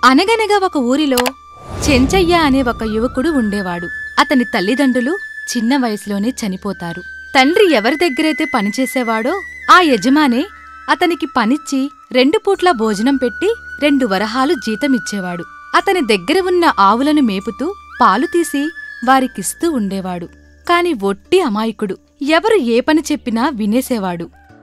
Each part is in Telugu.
అనగనగా ఒక ఊరిలో చెంచయ్య అనే ఒక యువకుడు ఉండేవాడు అతని తల్లిదండ్రులు చిన్న వయసులోనే చనిపోతారు తండ్రి ఎవరి దగ్గరైతే పనిచేసేవాడో ఆ యజమానే అతనికి పనిచ్చి రెండు పూట్ల భోజనం పెట్టి రెండు వరహాలు జీతమిచ్చేవాడు అతని దగ్గర ఉన్న ఆవులను మేపుతూ పాలు తీసి వారికిస్తూ ఉండేవాడు కాని ఒట్టి అమాయకుడు ఎవరు ఏ పని చెప్పినా వినేసేవాడు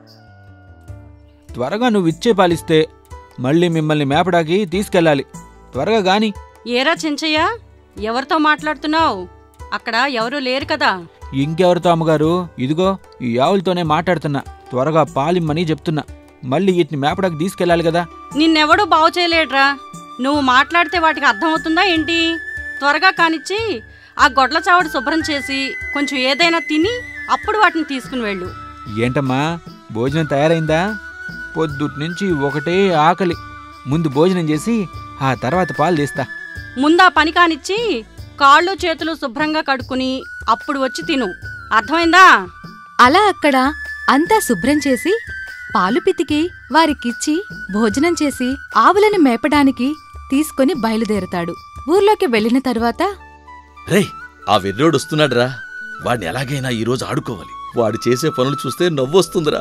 త్వరగా నువ్వు ఇచ్చే పాలిస్తే మళ్ళీ మిమ్మల్ని మేపడానికి తీసుకెళ్ళాలి త్వరగా గాని ఏరా చెంచయ్య ఎవరితో మాట్లాడుతున్నావు అక్కడ ఎవరూ లేరు కదా ఇంకెవరితో అమ్మగారు ఇదిగో ఈ ఆవులతోనే మాట్లాడుతున్నా త్వరగా పాలిమ్మని చెప్తున్నా మళ్ళీ వీటిని మేపడానికి తీసుకెళ్ళాలి కదా నిన్నెవడూ బాగు చేయలేడ్రా నువ్వు మాట్లాడితే వాటికి అర్థమవుతుందా ఏంటి త్వరగా కానిచ్చి ఆ గొడ్ల చావడి శుభ్రం చేసి కొంచెం ఏదైనా తిని అప్పుడు వాటిని తీసుకుని వెళ్ళు ఏంటమ్మా భోజనం తయారైందా పొద్దుటి నుంచి ఒకటే ఆకలి ముందు భోజనం చేసి ఆ తర్వాత పాలు తీస్తా ముందా పని కానిచ్చి కాళ్ళు చేతులు శుభ్రంగా కడుక్కుని అప్పుడు వచ్చి తిను అర్థమైందా అలా అక్కడ అంతా శుభ్రం చేసి పాలు పితికి వారికిచ్చి భోజనం చేసి ఆవులను మేపడానికి తీసుకొని బయలుదేరతాడు ఊర్లోకి వెళ్ళిన తరువాత రేయ్ ఆ వెర్రోడు వస్తున్నాడురా వాడిని ఎలాగైనా ఈరోజు ఆడుకోవాలి వాడు చేసే పనులు చూస్తే నవ్వొస్తుందిరా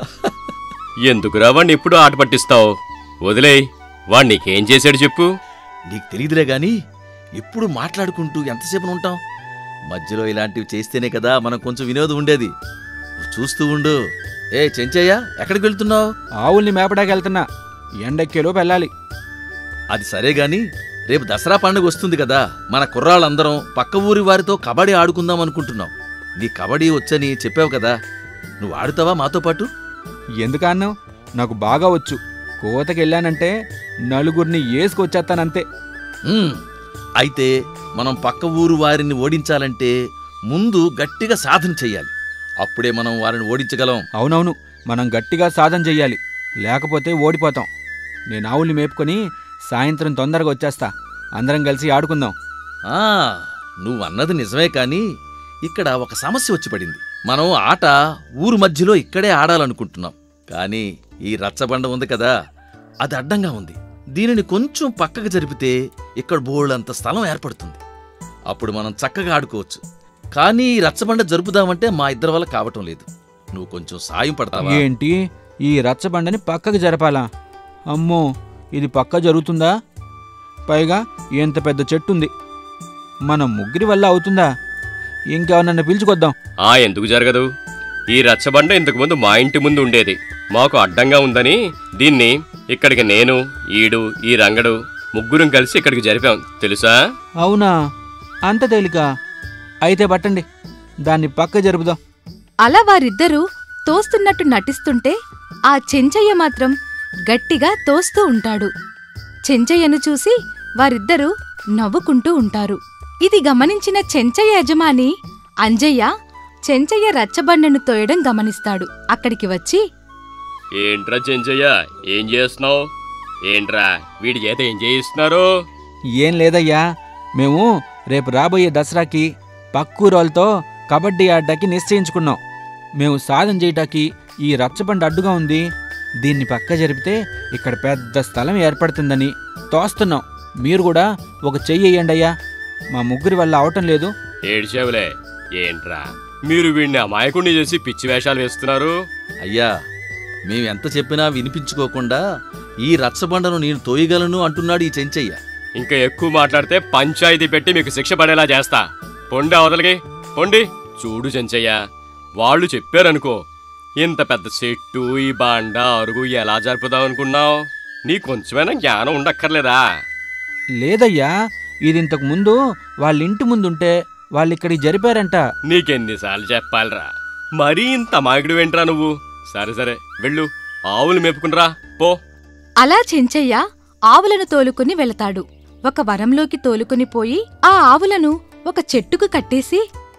ఎందుకురా వాణ్ణి ఎప్పుడు ఆట పట్టిస్తావు వదిలేయ్ వాణ్ణి నీకేం చేశాడు చెప్పు నీకు తెలియదులే గాని ఎప్పుడు మాట్లాడుకుంటూ ఎంతసేపు ఉంటాం మధ్యలో ఇలాంటివి చేస్తేనే కదా మనం కొంచెం వినోదం ఉండేది నువ్వు చూస్తూ ఉండు ఏ చెంచయ్య ఎక్కడికి వెళ్తున్నావు ఆవుల్ని మేపడానికి వెళ్తున్నా ఎండెక్కేలోపు వెళ్ళాలి అది సరే గాని రేపు దసరా పండుగ వస్తుంది కదా మన కుర్రాళ్ళందరం పక్క ఊరి వారితో కబడ్డీ ఆడుకుందాం అనుకుంటున్నాం నీ కబడ్డీ వచ్చని చెప్పావు కదా నువ్వు ఆడుతావా మాతో పాటు ఎందుకన్నావు నాకు బాగా వచ్చు కోతకి వెళ్ళానంటే నలుగురిని ఏసుకొచ్చేస్తానంతే ఉమ్, అయితే మనం పక్క ఊరు వారిని ఓడించాలంటే ముందు గట్టిగా సాధన చెయ్యాలి అప్పుడే మనం వారిని ఓడించగలం అవునవును మనం గట్టిగా సాధన చెయ్యాలి లేకపోతే ఓడిపోతాం నేను ఆవుల్ని మేపుకొని సాయంత్రం తొందరగా వచ్చేస్తా అందరం కలిసి ఆడుకుందాం ఆ నువ్వు అన్నది నిజమే కానీ ఇక్కడ ఒక సమస్య వచ్చి పడింది మనం ఆట ఊరు మధ్యలో ఇక్కడే ఆడాలనుకుంటున్నాం కానీ ఈ రచ్చబండ ఉంది కదా అది అడ్డంగా ఉంది దీనిని కొంచెం పక్కకు జరిపితే ఇక్కడ బోళ్ళంత స్థలం ఏర్పడుతుంది అప్పుడు మనం చక్కగా ఆడుకోవచ్చు కానీ ఈ రచ్చబండ జరుపుదామంటే మా ఇద్దరి వల్ల కావటం లేదు నువ్వు కొంచెం సాయం పడతావా ఏంటి ఈ రచ్చబండని పక్కకి జరపాలా అమ్మో ఇది పక్క జరుగుతుందా పైగా ఎంత పెద్ద చెట్టుంది మన ముగ్గురి వల్ల అవుతుందా ఇంకెవరన్నా పిలుచుకొద్దాం ఆ ఎందుకు జరగదు ఈ రచ్చబండ ఇంతకు ముందు మా ఇంటి ముందు ఉండేది మాకు అడ్డంగా ఉందని దీన్ని ఇక్కడికి నేను ఈడు ఈ రంగడు ముగ్గురం కలిసి ఇక్కడికి జరిపాం తెలుసా అవునా అంత తేలిక అయితే పట్టండి దాన్ని పక్క జరుపుదాం అలా వారిద్దరూ తోస్తున్నట్టు నటిస్తుంటే ఆ చెంచయ్య మాత్రం గట్టిగా తోస్తూ ఉంటాడు చెంచయ్యను చూసి వారిద్దరూ నవ్వుకుంటూ ఉంటారు ఇది గమనించిన చెంచయ్య యజమాని అంజయ్య చెంచయ్య రచ్చబండను తోయడం గమనిస్తాడు అక్కడికి వచ్చి ఏంట్రా చెంచయ్య ఏం చేస్తున్నావు ఏంట్రా వీడి చేత ఏం చేయిస్తున్నారు ఏం లేదయ్యా మేము రేపు రాబోయే దసరాకి పక్కూరోళ్ళతో కబడ్డీ ఆడ్డానికి నిశ్చయించుకున్నాం మేము సాధన చేయటానికి ఈ రచ్చబండ అడ్డుగా ఉంది దీన్ని పక్క జరిపితే ఇక్కడ పెద్ద స్థలం ఏర్పడుతుందని తోస్తున్నాం మీరు కూడా ఒక చెయ్యి వేయండి అయ్యా మా ముగ్గురి వల్ల అవటం లేదు ఏడ్చావులే ఏంట్రా మీరు వీడిని అమాయకుణ్ణి చేసి పిచ్చి వేషాలు వేస్తున్నారు అయ్యా మేము ఎంత చెప్పినా వినిపించుకోకుండా ఈ రచ్చబండను నేను తోయగలను అంటున్నాడు ఈ చెంచయ్య ఇంకా ఎక్కువ మాట్లాడితే పంచాయతీ పెట్టి మీకు శిక్ష పడేలా చేస్తా పొండి అవతలకి పొండి చూడు చెంచయ్య వాళ్ళు చెప్పారనుకో ఇంత పెద్ద చెట్టు ఈ బాండ అరుగు ఎలా జరుపుదాం అనుకున్నావు నీ కొంచెమైనా జ్ఞానం ఉండక్కర్లేదా లేదయ్యా ఇది ఇంతకు ముందు వాళ్ళ ఇంటి ముందుంటే వాళ్ళు ఇక్కడికి జరిపారంట నీకెన్నిసార్లు చెప్పాలిరా మరీ ఇంత మాగిడు వెంట్రా నువ్వు సరే సరే వెళ్ళు ఆవులు మేపుకునిరా పో అలా చెంచయ్య ఆవులను తోలుకుని వెళతాడు ఒక వరంలోకి తోలుకుని పోయి ఆ ఆవులను ఒక చెట్టుకు కట్టేసి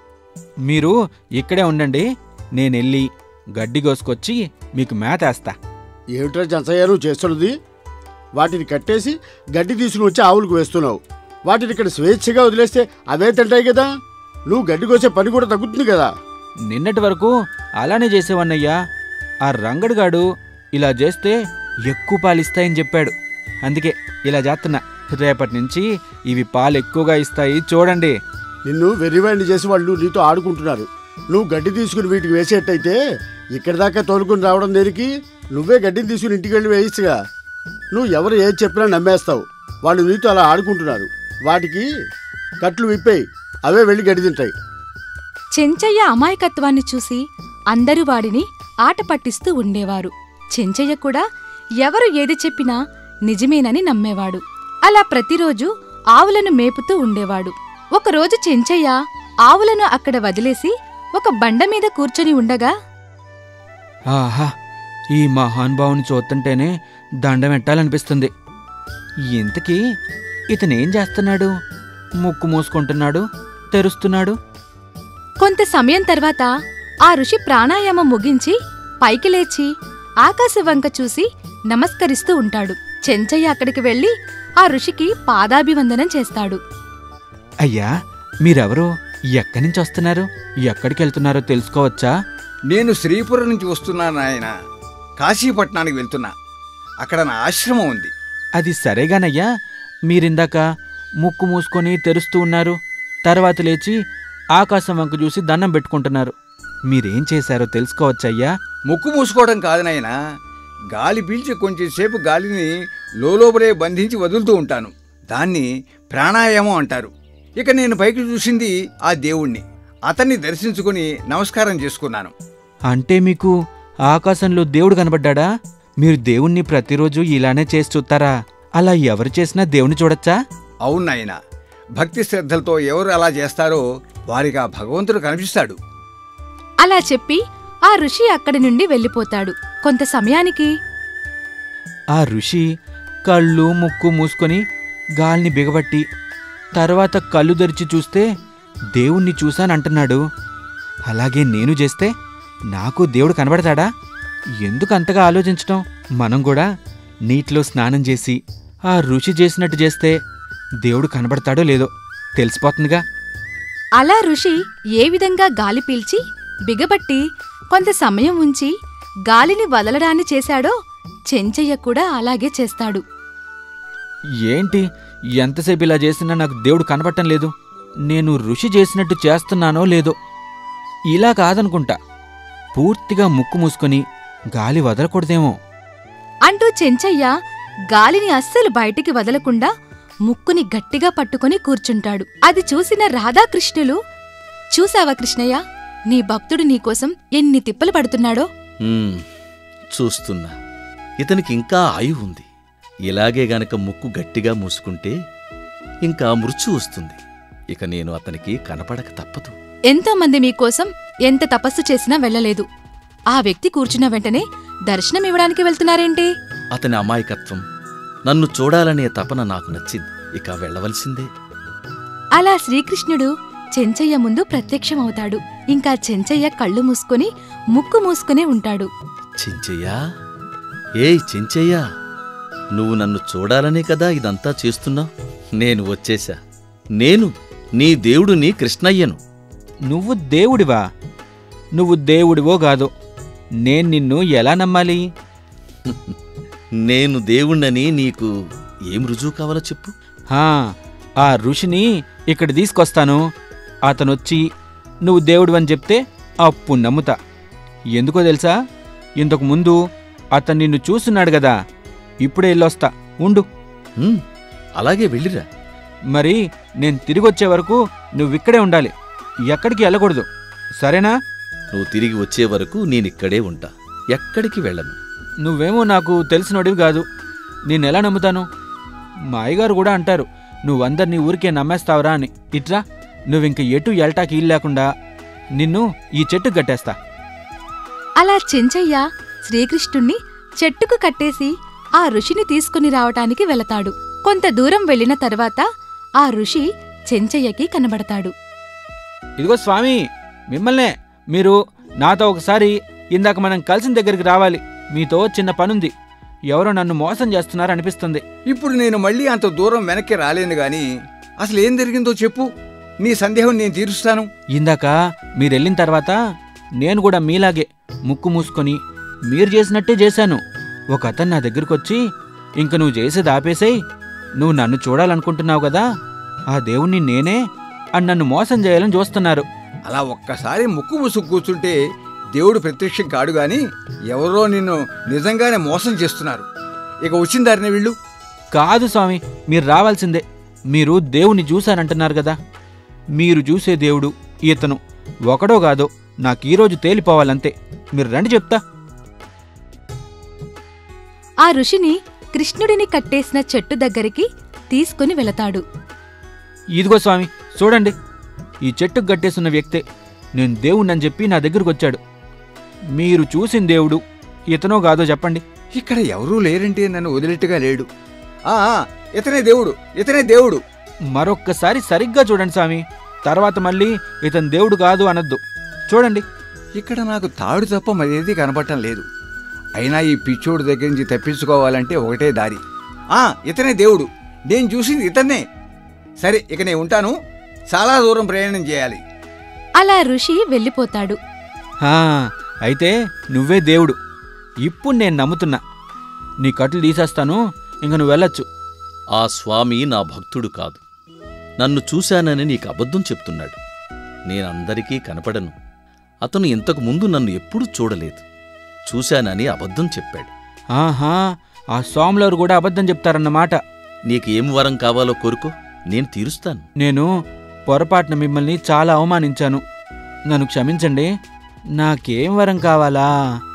మీరు ఇక్కడే ఉండండి నేనెళ్ళి గడ్డి కోసుకొచ్చి మీకు మేతేస్తా ఏమిట్రా జంచయ్య నువ్వు చేస్తున్నది వాటిని కట్టేసి గడ్డి తీసుకుని వచ్చి ఆవులకు వేస్తున్నావు వాటిని ఇక్కడ స్వేచ్ఛగా వదిలేస్తే అవే తింటాయి కదా నువ్వు గడ్డి కోసే పని కూడా తగ్గుతుంది కదా నిన్నటి వరకు అలానే చేసేవాన్నయ్యా ఆ రంగడుగాడు ఇలా చేస్తే ఎక్కువ పాలిస్తాయని చెప్పాడు అందుకే ఇలా చేస్తున్నా రేపటి నుంచి ఇవి పాలు ఎక్కువగా ఇస్తాయి చూడండి నిన్ను వెర్రివాడిని చేసి వాళ్ళు నీతో ఆడుకుంటున్నారు నువ్వు గడ్డి తీసుకుని వీటికి వేసేటైతే ఇక్కడి దాకా తోలుకుని రావడం దేనికి నువ్వే గడ్డిని తీసుకుని ఇంటికి వెళ్ళి వేయచ్చుగా నువ్వు ఎవరు ఏది చెప్పినా నమ్మేస్తావు వాళ్ళు నీతో అలా ఆడుకుంటున్నారు వాటికి కట్లు విప్పేయి అవే వెళ్ళి గడ్డి తింటాయి చెంచయ్య అమాయకత్వాన్ని చూసి అందరూ వాడిని ఆట పట్టిస్తూ ఉండేవారు చెంచయ్య కూడా ఎవరు ఏది చెప్పినా నిజమేనని నమ్మేవాడు అలా ప్రతిరోజు ఆవులను మేపుతూ ఉండేవాడు ఒకరోజు చెంచయ్య ఆవులను అక్కడ వదిలేసి ఒక బండ మీద కూర్చొని ఉండగా ఆహా ఈ మహానుభావుని చూస్తుంటేనే దండం పెట్టాలనిపిస్తుంది ఇంతకీ ఇతనేం చేస్తున్నాడు ముక్కు మూసుకుంటున్నాడు తెరుస్తున్నాడు కొంత సమయం తర్వాత ఆ ఋషి ప్రాణాయామం ముగించి పైకి లేచి ఆకాశ వంక చూసి నమస్కరిస్తూ ఉంటాడు చెంచయ్య అక్కడికి వెళ్లి ఆ ఋషికి పాదాభివందనం చేస్తాడు అయ్యా మీరెవరు ఎక్కడి నుంచి వస్తున్నారు ఎక్కడికి వెళ్తున్నారో తెలుసుకోవచ్చా నేను శ్రీపురం నుంచి వస్తున్నాను ఆయన కాశీపట్నానికి వెళ్తున్నా అక్కడ నా ఆశ్రమం ఉంది అది సరేగానయ్యా మీరిందాక ముక్కు మూసుకొని తెరుస్తూ ఉన్నారు తర్వాత లేచి ఆకాశం వంక చూసి దండం పెట్టుకుంటున్నారు మీరేం చేశారో తెలుసుకోవచ్చయ్యా ముక్కు మూసుకోవడం కాదు నాయన గాలి పీల్చి కొంచెం సేపు గాలిని లోలోపలే బంధించి వదులుతూ ఉంటాను దాన్ని ప్రాణాయామం అంటారు ఇక నేను పైకి చూసింది ఆ దేవుణ్ణి అతన్ని దర్శించుకుని నమస్కారం చేసుకున్నాను అంటే మీకు ఆకాశంలో దేవుడు కనబడ్డా మీరు దేవుణ్ణి ప్రతిరోజు ఇలానే చేసి చూస్తారా అలా ఎవరు చేసినా దేవుని చూడొచ్చా అవును నాయన భక్తి శ్రద్ధలతో ఎవరు అలా చేస్తారో వారికి ఆ భగవంతుడు కనిపిస్తాడు అలా చెప్పి ఆ ఋషి అక్కడి నుండి వెళ్ళిపోతాడు కొంత సమయానికి ఆ ఋషి కళ్ళు ముక్కు మూసుకొని గాలిని బిగబట్టి తర్వాత కళ్ళు తెరిచి చూస్తే దేవుణ్ణి చూశానంటున్నాడు అలాగే నేను చేస్తే నాకు దేవుడు కనబడతాడా ఎందుకు అంతగా ఆలోచించటం మనం కూడా నీటిలో స్నానం చేసి ఆ ఋషి చేసినట్టు చేస్తే దేవుడు కనబడతాడో లేదో తెలిసిపోతుందిగా అలా ఋషి ఏ విధంగా గాలి పీల్చి బిగబట్టి కొంత సమయం ఉంచి గాలిని వదలడాన్ని చేశాడో చెంచయ్య కూడా అలాగే చేస్తాడు ఏంటి ఎంతసేపు ఇలా చేసినా నాకు దేవుడు కనబడటం లేదు నేను ఋషి చేసినట్టు చేస్తున్నానో లేదో ఇలా కాదనుకుంటా పూర్తిగా ముక్కు మూసుకొని గాలి వదలకూడదేమో అంటూ చెంచయ్య గాలిని అస్సలు బయటికి వదలకుండా ముక్కుని గట్టిగా పట్టుకొని కూర్చుంటాడు అది చూసిన రాధాకృష్ణులు చూసావా కృష్ణయ్య నీ భక్తుడు నీకోసం ఎన్ని తిప్పలు పడుతున్నాడో ఉమ్, చూస్తున్నా ఇతనికి ఇంకా ఆయువు ఉంది ఇలాగే గనక ముక్కు గట్టిగా మూసుకుంటే ఇంకా మృత్యు వస్తుంది ఇక నేను అతనికి కనపడక తప్పదు ఎంతో మంది మీకోసం ఎంత తపస్సు చేసినా వెళ్ళలేదు ఆ వ్యక్తి కూర్చున్న వెంటనే దర్శనమివ్వడానికి వెళ్తున్నారేంటి అతని అమాయకత్వం నన్ను చూడాలనే తపన నాకు నచ్చింది ఇక వెళ్ళవలసిందే అలా శ్రీకృష్ణుడు చెంచయ్య ముందు ప్రత్యక్షమవుతాడు ఇంకా చెంచయ్య కళ్ళు మూసుకొని ముక్కు మూసుకునే ఉంటాడు చెంచయ్యా ఏయ్ చెంచయ్యా నువ్వు నన్ను చూడాలనే కదా ఇదంతా చేస్తున్నావు నేను వచ్చేశా నేను నీ దేవుడుని కృష్ణయ్యను నువ్వు దేవుడివా నువ్వు దేవుడివో కాదో నేను నిన్ను ఎలా నమ్మాలి నేను దేవుణ్ణని నీకు ఏం రుజువు కావాలో చెప్పు హా, ఆ ఋషిని ఇక్కడ తీసుకొస్తాను అతనొచ్చి నువ్వు దేవుడు అని చెప్తే అప్పుడు నమ్ముతా ఎందుకో తెలుసా ఇంతకు ముందు అతను నిన్ను చూస్తున్నాడు కదా ఇప్పుడే వెళ్ళొస్తా ఉండు ఉమ్, అలాగే వెళ్ళిరా మరి నేను తిరిగొచ్చే వరకు నువ్విక్కడే ఉండాలి ఎక్కడికి వెళ్ళకూడదు సరేనా నువ్వు తిరిగి వచ్చే వరకు నేనిక్కడే ఉంటా ఎక్కడికి వెళ్ళను నువ్వేమో నాకు తెలిసినోడివి కాదు నేనెలా నమ్ముతాను మా అయ్యగారు కూడా అంటారు నువ్వందరినీ ఊరికే నమ్మేస్తావురా అని ఇట్రా నువ్వింక ఎటు ఎల్టాకి ఇల్లు లేకుండా నిన్ను ఈ చెట్టు కట్టేస్తా అలా చెంచయ్య శ్రీకృష్ణుణ్ణి చెట్టుకు కట్టేసి ఆ ఋషిని తీసుకుని రావటానికి వెళతాడు కొంత దూరం వెళ్ళిన తర్వాత ఆ ఋషి చెంచయ్యకి కనబడతాడు ఇదిగో స్వామి మిమ్మల్నే మీరు నాతో ఒకసారి ఇందాక మనం కలిసిన దగ్గరికి రావాలి మీతో చిన్న పనుంది ఎవరో నన్ను మోసం చేస్తున్నారు అనిపిస్తుంది ఇప్పుడు నేను మళ్ళీ అంత దూరం వెనక్కి రాలేను గాని అసలు ఏం జరిగిందో చెప్పు నీ సందేహం నేను తీరుస్తాను ఇందాక మీరెళ్ళిన తర్వాత నేను కూడా మీలాగే ముక్కు మూసుకొని మీరు చేసినట్టే చేశాను ఒక అతను నా దగ్గరికి వచ్చి ఇంక నువ్వు చేసేది ఆపేసేయ్ నువ్వు నన్ను చూడాలనుకుంటున్నావు కదా ఆ దేవుణ్ణి నేనే అని నన్ను మోసం చేయాలని చూస్తున్నారు అలా ఒక్కసారి ముక్కు ముసుగు కూర్చుంటే దేవుడు ప్రత్యక్షం కాడు గాని ఎవరో నిన్ను నిజంగానే మోసం చేస్తున్నారు ఇక వచ్చిందారిన వీళ్ళు కాదు స్వామి మీరు రావాల్సిందే మీరు దేవుణ్ణి చూశానంటున్నారు కదా మీరు చూసే దేవుడు ఇతను ఒకడో కాదో నాకు ఈరోజు తేలిపోవాలంతే మీరు రండి చెప్తా ఆ ఋషిని కృష్ణుడిని కట్టేసిన చెట్టు దగ్గరికి తీసుకుని వెళతాడు ఇదిగో స్వామి చూడండి ఈ చెట్టుకు కట్టేసున్న వ్యక్తే నేను దేవుణ్ణని చెప్పి నా దగ్గరకు వచ్చాడు మీరు చూసిన దేవుడు ఇతనో కాదో చెప్పండి ఇక్కడ ఎవరూ లేరంటే నన్ను వదిలేట్టుగా లేడు ఆ ఆ, ఇతనే దేవుడు ఇతనే దేవుడు మరొక్కసారి సరిగ్గా చూడండి స్వామి తర్వాత మళ్ళీ ఇతను దేవుడు కాదు అనొద్దు చూడండి ఇక్కడ నాకు తాడు తప్ప మరేది కనపడటం లేదు అయినా ఈ పిచ్చోడు దగ్గర నుంచి తప్పించుకోవాలంటే ఒకటే దారి ఆ ఇతనే దేవుడు నేను చూసింది ఇతన్నే సరే ఇక నేను ఉంటాను చాలా దూరం ప్రయాణం చేయాలి అలా ఋషి వెళ్ళిపోతాడు హా, అయితే నువ్వే దేవుడు ఇప్పుడు నేను నమ్ముతున్నా నీ కట్లు తీసేస్తాను ఇంక నువ్వు వెళ్ళొచ్చు ఆ స్వామి నా భక్తుడు కాదు నన్ను చూశానని నీకు అబద్ధం చెప్తున్నాడు నేనందరికీ కనపడను అతను ఇంతకు ముందు నన్ను ఎప్పుడూ చూడలేదు చూశానని అబద్ధం చెప్పాడు ఆహా ఆ స్వాములవారు కూడా అబద్ధం చెప్తారన్నమాట నీకు ఏం వరం కావాలో కోరుకో నేను తీరుస్తాను నేను పొరపాటున మిమ్మల్ని చాలా అవమానించాను నన్ను క్షమించండి నాకేం వరం కావాలా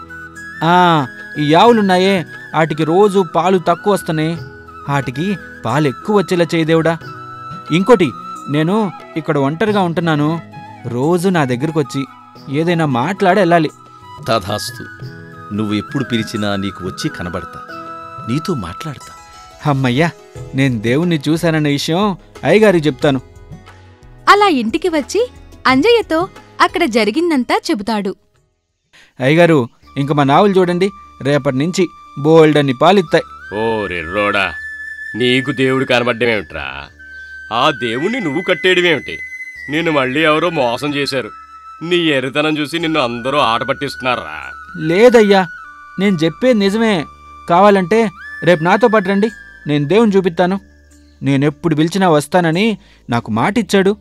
ఆ ఈ ఆవులున్నాయే వాటికి రోజు పాలు తక్కువ వస్తున్నాయి వాటికి పాలు ఎక్కువ వచ్చేలా చేయి దేవుడా ఇంకోటి నేను ఇక్కడ ఒంటరిగా ఉంటున్నాను రోజు నా దగ్గరకు వచ్చి ఏదైనా మాట్లాడి వెళ్ళాలి తథాస్తు నువ్వు ఎప్పుడు పిలిచినా నీకు వచ్చి కనబడతా నీతో మాట్లాడతా అమ్మయ్యా నేను దేవుణ్ణి చూశానన్న విషయం అయ్యగారికి చెప్తాను అలా ఇంటికి వచ్చి అంజయ్యతో అక్కడ జరిగిందంతా చెబుతాడు అయ్యగారు ఇంక మా నావులు చూడండి రేపటి నుంచి బోల్డన్ని పాలిస్తాయి ఓ రెర్రోడా నీకు దేవుడు కనబడ్డమేమిట్రా ఆ దేవుణ్ణి నువ్వు కట్టేయడమేమిటి నిన్ను మళ్ళీ ఎవరో మోసం చేశారు నీ ఎర్రితనం చూసి నిన్ను అందరూ ఆట పట్టిస్తున్నారా లేదయ్యా నేను చెప్పేది నిజమే కావాలంటే రేపు నాతో పాటు రండి నేను దేవుని చూపిస్తాను నేనెప్పుడు పిలిచినా వస్తానని నాకు మాట ఇచ్చాడు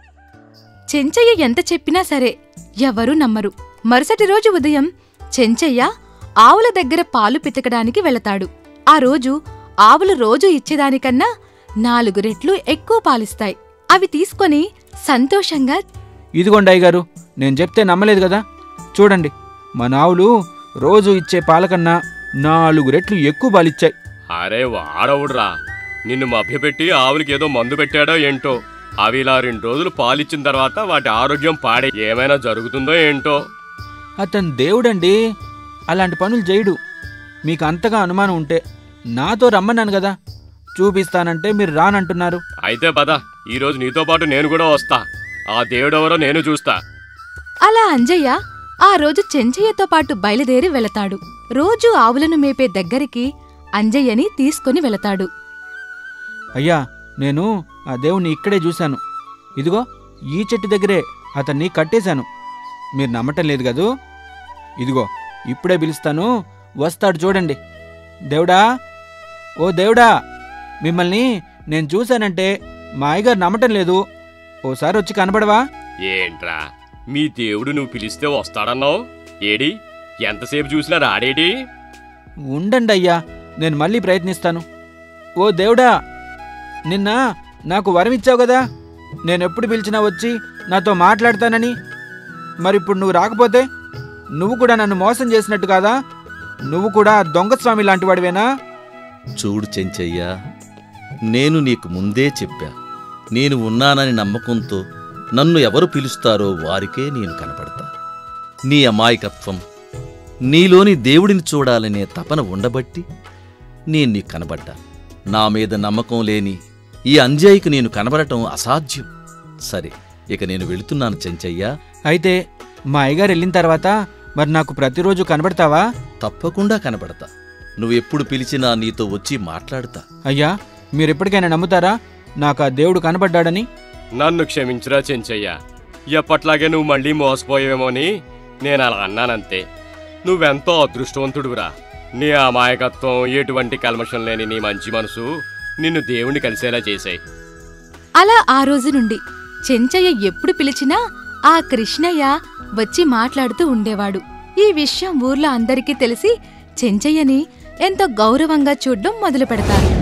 చెంచయ్య ఎంత చెప్పినా సరే ఎవరూ నమ్మరు మరుసటి రోజు ఉదయం చెంచయ్య ఆవుల దగ్గర పాలు పితకడానికి వెళతాడు ఆ రోజు ఆవులు రోజు ఇచ్చేదానికన్నా నాలుగు రెట్లు ఎక్కువ పాలిస్తాయి అవి తీసుకొని సంతోషంగా ఇదిగోండి అయ్యగారు నేను చెప్తే నమ్మలేదు కదా చూడండి మా నావులు రోజు ఇచ్చే పాలకన్నా నాలుగు రెట్లు ఎక్కువ పాలిచ్చాయి అరే వాడవుడ్రా నిన్ను మభ్యపెట్టి ఆవులకి ఏదో మందు పెట్టాడో ఏంటో అవి ఇలా రెండు రోజులు పాలిచ్చిన తర్వాత వాటి ఆరోగ్యం పాడే ఏమైనా జరుగుతుందో ఏంటో అతను దేవుడండి అలాంటి పనులు చేయడు మీకు అంతగా అనుమానం ఉంటే నాతో రమ్మన్నాను కదా చూపిస్తానంటే మీరు రానంటున్నారు అయితే పద ఈరోజు నీతో పాటు నేను కూడా వస్తా ఆ దేవుడెవరో నేను చూస్తా అలా అంజయ్య ఆ రోజు చెంచయ్యతో పాటు బయలుదేరి వెళతాడు రోజూ ఆవులను మేపే దగ్గరికి అంజయ్యని తీసుకుని వెళతాడు అయ్యా నేను ఆ దేవుణ్ణి ఇక్కడే చూశాను ఇదిగో ఈ చెట్టు దగ్గరే అతన్ని కట్టేశాను మీరు నమ్మటం లేదు కదూ ఇదిగో ఇప్పుడే పిలుస్తాను వస్తాడు చూడండి దేవుడా ఓ దేవుడా మిమ్మల్ని నేను చూశానంటే మా అయ్యగారు నమ్మటం లేదు ఓసారి వచ్చి కనబడవా ఏంట్రా మీ దేవుడు నువ్వు పిలిస్తే వస్తాడన్నావు ఏడి ఎంతసేపు చూసినా రాడేటి ఉండండి అయ్యా నేను మళ్ళీ ప్రయత్నిస్తాను ఓ దేవుడా నిన్న నాకు వరం ఇచ్చావు కదా నేను ఎప్పుడు పిలిచినా వచ్చి నాతో మాట్లాడతానని మరిప్పుడు నువ్వు రాకపోతే నువ్వు కూడా నన్ను మోసం చేసినట్టు కాదా నువ్వు కూడా దొంగ స్వామి లాంటి వాడివేనా చూడు చెంచయ్య నేను నీకు ముందే చెప్పా నేను ఉన్నానని నమ్మకంతో నన్ను ఎవరు పిలుస్తారో వారికే నేను కనపడతా నీ అమాయకత్వం నీలోని దేవుడిని చూడాలనే తపన ఉండబట్టి నేను నీకు కనబడ్డా నా మీద నమ్మకం లేని ఈ అంజయ్యకు నేను కనబడటం అసాధ్యం సరే ఇక నేను వెళుతున్నాను చెంచయ్య అయితే మా అయ్యగారు వెళ్ళిన తర్వాత మరి నాకు ప్రతిరోజు కనబడతావా తప్పకుండా కనబడతా నువ్వెప్పుడు పిలిచినా నీతో వచ్చి మాట్లాడుతా అయ్యా మీరెప్పటికైనా నమ్ముతారా నాకు ఆ దేవుడు కనబడ్డాడని నన్ను క్షమించురా చెంచయ్య ఎప్పట్లాగే నువ్వు మళ్ళీ మోసపోయావేమోని నేను అలా అన్నానంతే నువ్వెంతో అదృష్టవంతుడురా నీ అమాయకత్వం ఎటువంటి కల్మషం లేని నీ మంచి మనసు నిన్ను దేవుణ్ణి కలిసేలా చేశాయి అలా ఆ రోజు నుండి చెంచయ్య ఎప్పుడు పిలిచినా ఆ కృష్ణయ్య వచ్చి మాట్లాడుతూ ఉండేవాడు ఈ విషయం ఊర్లో అందరికీ తెలిసి చెంచయ్యని ఎంతో గౌరవంగా చూడ్డం మొదలు పెడతారు